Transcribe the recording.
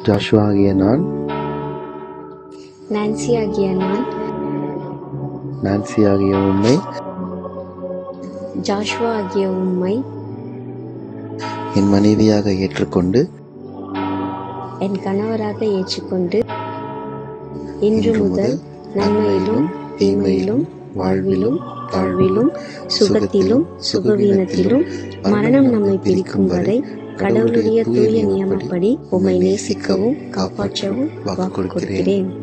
Joshua ஆகிய நான் Nancy ஆகிய நான் நான்சி ஆகிய உண்மை ஜாஷ்வா ஆகிய உம்மை என் மனைவியாக ஏற்றுக்கொண்டு என் கணவராக ஏற்றுக்கொண்டு இன்று முதல் நன்மையிலும் தீமையிலும் வாழ்விலும் தாழ்விலும் சுகத்திலும் சுகவீனத்திலும் மரணம் நம்மை பிரிக்கும் வரை கடவுளுடைய தூய நியமப்படி உம்மை நேசிக்கவும் காப்பாற்றவும் வாக்கு கொடுக்கிறேன்